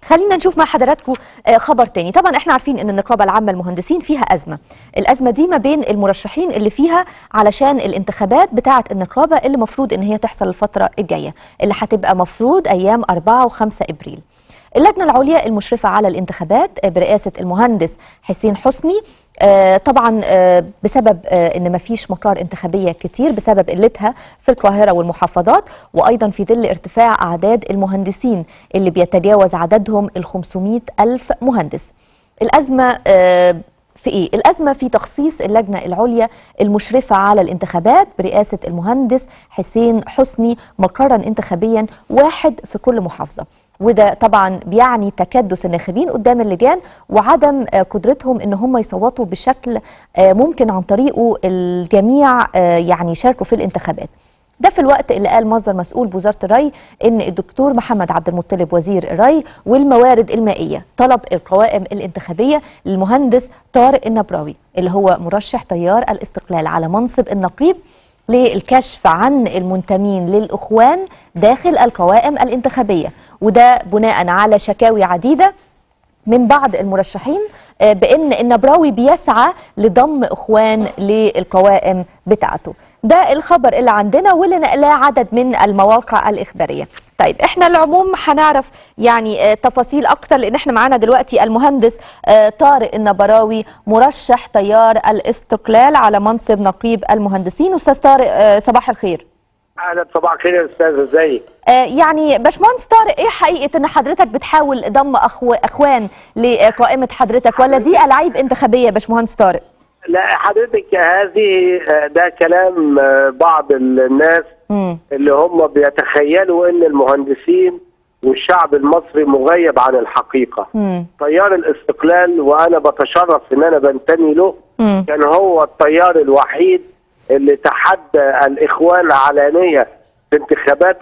خلينا نشوف مع حضراتكم آه، خبر تاني طبعا احنا عارفين ان النقابه العامه للمهندسين فيها ازمه الازمه دي ما بين المرشحين اللي فيها علشان الانتخابات بتاعه النقابه اللي مفروض ان هي تحصل الفتره الجايه اللي هتبقى مفروض ايام 4 و5 ابريل اللجنه العليا المشرفه على الانتخابات آه، برئاسه المهندس حسين حسني آه، طبعا آه، بسبب آه، ان مفيش مقار انتخابيه كتير بسبب قلتها في القاهره والمحافظات وايضا في ظل ارتفاع اعداد المهندسين اللي بيتجاوز عددهم ال 500 الف مهندس الازمه آه، في ايه؟ الازمه في تخصيص اللجنه العليا المشرفه على الانتخابات برئاسه المهندس حسين حسني مقرا انتخابيا واحد في كل محافظه. وده طبعا بيعني تكدس الناخبين قدام اللجان وعدم آه، قدرتهم ان هم يصوتوا بشكل آه، ممكن عن طريقه الجميع آه، يعني يشاركوا في الانتخابات. ده في الوقت اللي قال مصدر مسؤول بوزاره الري ان الدكتور محمد عبد المطلب وزير الري والموارد المائيه طلب القوائم الانتخابيه للمهندس طارق النبراوي اللي هو مرشح تيار الاستقلال على منصب النقيب للكشف عن المنتمين للاخوان داخل القوائم الانتخابيه وده بناء على شكاوي عديده من بعض المرشحين آه، بان النبراوي بيسعى لضم اخوان للقوائم بتاعته ده الخبر اللي عندنا واللي نقلاه عدد من المواقع الاخباريه طيب احنا العموم هنعرف يعني آه، تفاصيل اكتر لان احنا معانا دلوقتي المهندس آه، طارق النبراوي مرشح تيار الاستقلال على منصب نقيب المهندسين استاذ طارق آه، صباح الخير اهلا صباح الخير يا استاذ ازيك آه، يعني باشمهندس طارق ايه حقيقه ان حضرتك بتحاول ضم أخو اخوان لقائمه حضرتك ولا دي العاب انتخابيه يا باشمهندس طارق؟ لا حضرتك هذه آه، ده كلام آه، بعض الناس امم اللي هم بيتخيلوا ان المهندسين والشعب المصري مغيب عن الحقيقه امم تيار الاستقلال وانا بتشرف ان انا بنتمي له امم كان هو التيار الوحيد اللي تحدى الاخوان علانيه في انتخابات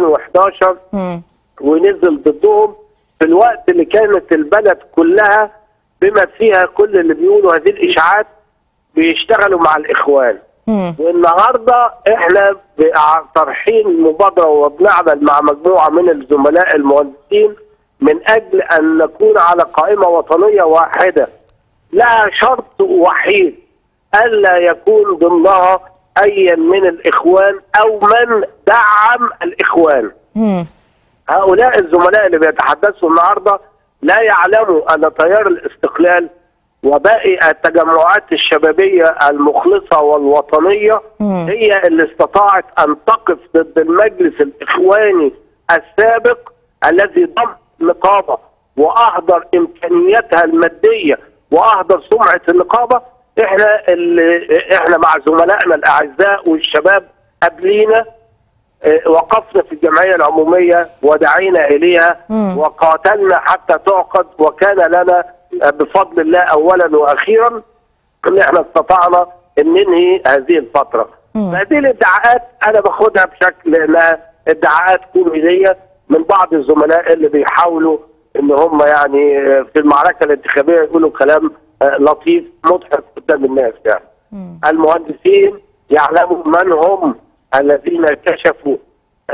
2011 امم ونزل ضدهم في الوقت اللي كانت البلد كلها بما فيها كل اللي بيقولوا هذه الاشاعات بيشتغلوا مع الاخوان امم والنهارده احنا بقى طرحين مبادره وبنعمل مع مجموعه من الزملاء المهندسين من اجل ان نكون على قائمه وطنيه واحده لها شرط وحيد الا يكون ضمنها اي من الاخوان او من دعم الاخوان امم هؤلاء الزملاء اللي بيتحدثوا النهارده لا يعلموا ان تيار الاستقلال وباقي التجمعات الشبابيه المخلصه والوطنيه مم. هي اللي استطاعت ان تقف ضد المجلس الاخواني السابق الذي ضم نقابه واهدر امكانياتها الماديه واهدر سمعه النقابه احنا اللي احنا مع زملائنا الاعزاء والشباب قبلينا آه، وقفنا في الجمعيه العموميه ودعينا اليها مم. وقاتلنا حتى تعقد وكان لنا آه، بفضل الله اولا واخيرا ان احنا استطعنا ان ننهي هذه الفتره. مم. هذه الادعاءات انا باخدها بشكل انها ادعاءات كوميديه من بعض الزملاء اللي بيحاولوا ان هم يعني آه، في المعركه الانتخابيه يقولوا كلام آه، لطيف مضحك قدام الناس يعني. مم. المهندسين يعلموا من هم الذين كشفوا آه،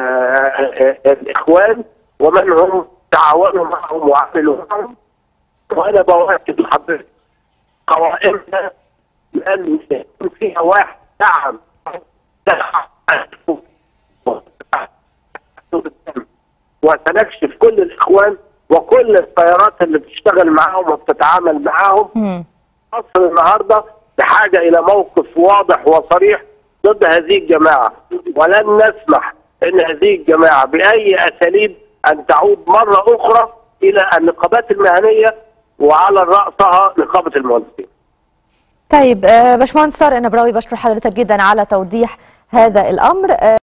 آه، آه، الاخوان ومن هم تعاونوا معهم وعملوا معهم وانا بؤكد لحضرتك قوائمنا لن يكون فيها واحد دعم وسنكشف كل الاخوان وكل التيارات اللي بتشتغل معاهم وبتتعامل معاهم مم. مصر النهارده بحاجه الى موقف واضح وصريح ضد هذه الجماعه ولن نسمح ان هذه الجماعه باي اساليب ان تعود مره اخرى الى النقابات المهنيه وعلى راسها نقابه المهندسين. طيب آه، باشمهندس طارق النبراوي بشكر حضرتك جدا على توضيح هذا الامر آه،